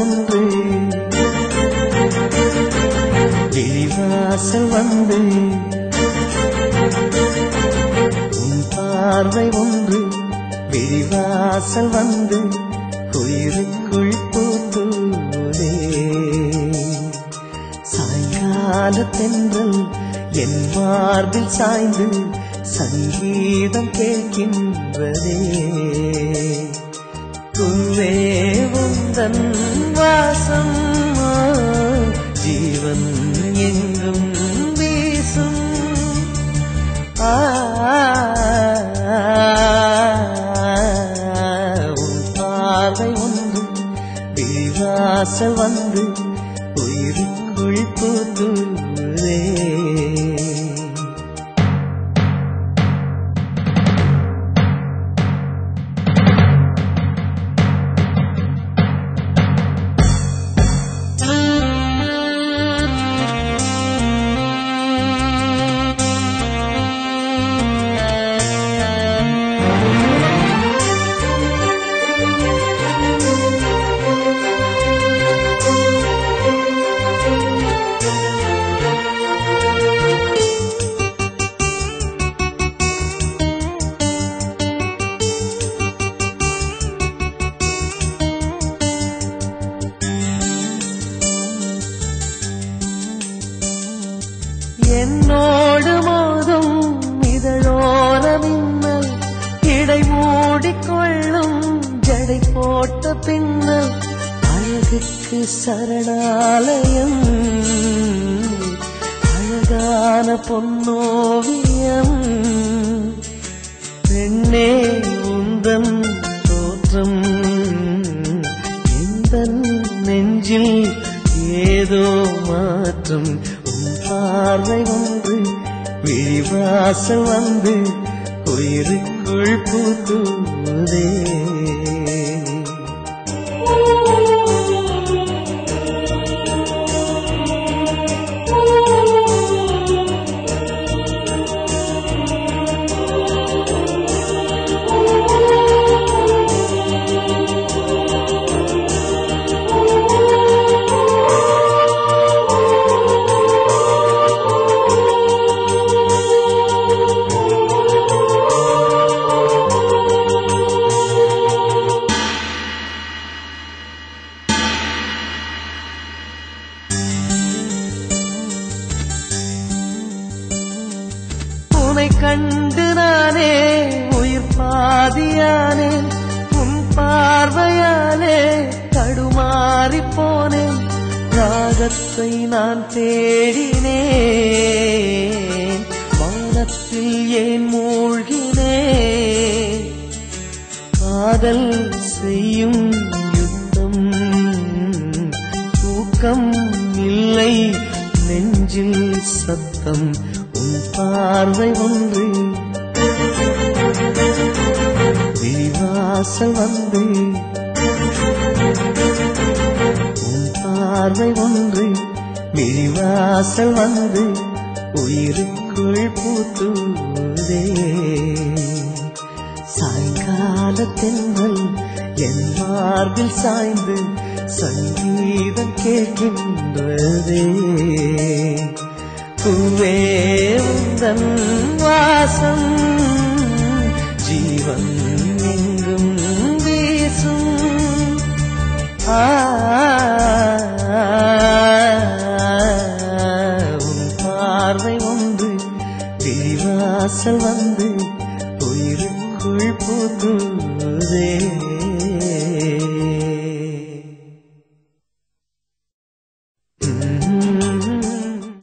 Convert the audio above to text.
ஒன்று விழிவாசல் வந்து உன் பார்வை ஒன்று விழிவாசல் வந்து உயிருக்குள் பூத்துவதே சாயங்கால தென்றல் என் மார்பில் சாய்ந்து சங்கீதம் கேட்கின்றதே துவே உந்தன் வாசம் ஜீவன் எங்கும் வீசும் ஆ, உன் பார்வை ஒன்று விழிவாசல் வந்து உயிருக்குள் புதுவே என்னோடு மோதும் இதழோர மின்னல் இடை மூடிக்கொள்ளும் ஜடை போட்ட பின்னல் அழகுக்கு சரணாலயம் அழகான பொன்னோவியம் பெண்ணே உந்தன் தோற்றம் எந்த நெஞ்சில் ஏதோ மாற்றம் உன் பார்வை ஒன்று விழிவாசல் வந்து உயிருக்குள் பூத்துவதே உனை கண்டு நானே உயிர் பாதியானே உன் பார்வையாலே தடுமாறி போனேன் ராகத்தை நான் தேடினேன் வானத்தில் ஏன் மூழ்கினேன் காதல் செய்யும் யுத்தம் தூக்கம் இல்லை நெஞ்சில் சத்தம் உன் பார்வை ஒன்று விழிவாசல் வந்து உன் பார்வை ஒன்று விழிவாசல் வந்து உயிருக்குள் பூத்துவதே சாயங்கால தென்றல் என் மார்பில் சாய்ந்து சங்கீதம் கேட்கின்றதே பூவே உந்தன் வாசம் ஜீவன் எங்கும் வீசும் ஆ உன் பார்வை ஒன்று விழிவாசல் வந்து